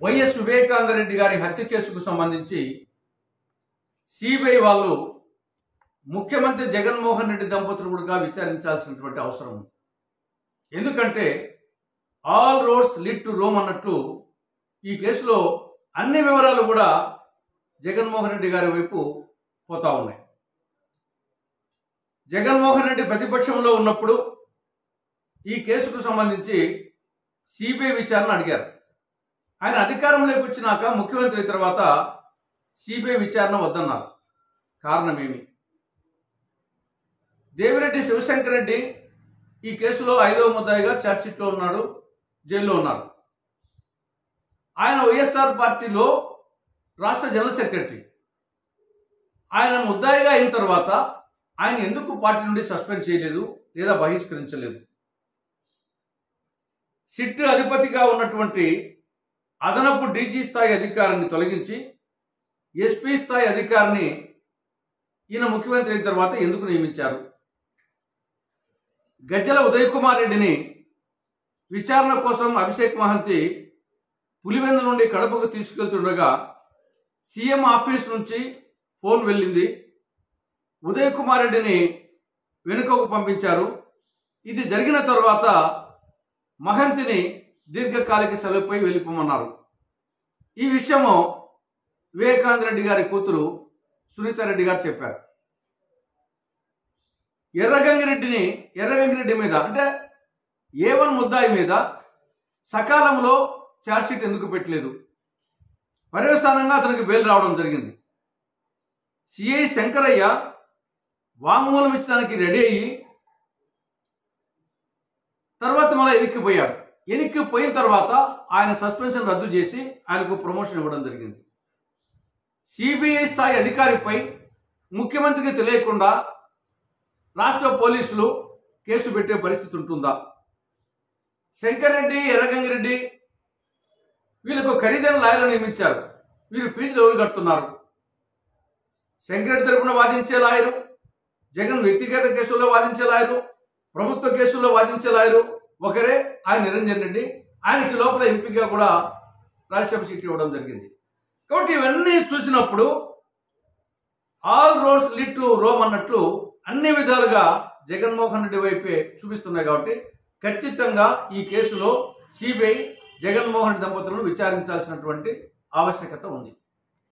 YS Vivekananda Reddy గారి హత్య కేసుకు సంబంధించి సిబిఐ వాళ్ళు ముఖ్యమంత్రి జగన్మోహన్ రెడ్డి దంపతులు కూడా విచారించాల్సినటువంటి అవసరం ఉంది ఎందుకంటే all roads lead to Rome అన్నట్లు ఈ కేసులో అన్ని వివరాలు కూడా జగన్మోహన్ రెడ్డి గారి వైపు పోతా ఉన్నాయి జగన్మోహన్ రెడ్డి ప్రతిపక్షంలో ఉన్నప్పుడు ఈ కేసుకు సంబంధించి సిబిఐ విచారణ అడిగారు ఆయన అధికారంలోకి వచ్చినాక ముఖ్యమంత్రి తర్వాత సిబిఐ విచారణ వద్దన్నారు కారణమేమి దేవిరెడ్డి శివశంకర్ రెడ్డి ఈ కేసులో ఐదవ ముద్దాయిగా ఛార్జ్షీట్లో ఉన్నాడు జైల్లో ఉన్నారు ఆయన వైఎస్ఆర్ పార్టీలో రాష్ట్ర జనరల్ సెక్రటరీ ఆయన ముద్దాయిగా అయిన తర్వాత ఆయన ఎందుకు పార్టీ నుండి సస్పెండ్ చేయలేదు లేదా బహిష్కరించలేదు సిట్ అధిపతిగా ఉన్నటువంటి అదనపు డీజీ స్థాయి అధికారిని తొలగించి ఎస్పీ స్థాయి అధికారిని ఈయన ముఖ్యమంత్రి అయిన తర్వాత ఎందుకు నియమించారు గజ్జల ఉదయ్ కుమార్ రెడ్డిని విచారణ కోసం అభిషేక్ మహంతి పులివెంద నుండి కడపకు తీసుకెళ్తుండగా సీఎం ఆఫీస్ నుంచి ఫోన్ వెళ్ళింది ఉదయ్ కుమార్ రెడ్డిని వెనుకకు పంపించారు ఇది జరిగిన తర్వాత మహంతిని దీర్ఘకాలిక సెలవుపై వెళ్ళిపోమన్నారు ఈ విషయము వివేకానంద రెడ్డి గారి కూతురు సునీతారెడ్డి గారు చెప్పారు ఎర్రగంగిరెడ్డిని ఎర్రగంగిరెడ్డి మీద అంటే ఏ వన్ ముద్దాయి మీద సకాలంలో ఛార్జ్షీట్ ఎందుకు పెట్టలేదు పర్యవసానంగా అతనికి బెయిల్ రావడం జరిగింది సిఐ శంకరయ్య వాంగ్మూలం ఇచ్చడానికి రెడీ అయ్యి తర్వాత మళ్ళీ ఎనిక్కిపోయాడు ఎనిక్కిపోయిన తర్వాత ఆయన సస్పెన్షన్ రద్దు చేసి ఆయనకు ప్రమోషన్ ఇవ్వడం జరిగింది సిబిఐ స్థాయి అధికారిపై ముఖ్యమంత్రికి తెలియకుండా రాష్ట్ర పోలీసులు కేసు పెట్టే పరిస్థితి ఉంటుందా శంకర్ రెడ్డి ఎర్రగంగిరెడ్డి వీళ్ళకు ఖరీదైన లాయర్లు నియమించారు వీరు ఫీజులు ఎవరు కడుతున్నారు శంకర్ రెడ్డి తరపున వాదించే లాయరు జగన్ వ్యక్తిగత కేసుల్లో వాదించే లాయరు ప్రభుత్వ కేసుల్లో వాదించే లాయరు ఒకరే ఆయన నిరంజన్ రెడ్డి ఆయనకి లోపల ఎంపీగా కూడా రాజ్యసభ సీట్ ఇవ్వడం జరిగింది కాబట్టి ఇవన్నీ చూసినప్పుడు all roads lead to Rome అన్నట్లు అన్ని విధాలుగా జగన్మోహన్ రెడ్డి వైపే చూపిస్తున్నాయి కాబట్టి ఖచ్చితంగా ఈ కేసులో సిబిఐ జగన్మోహన్ రెడ్డి దంపతులను విచారించాల్సినటువంటి ఆవశ్యకత ఉంది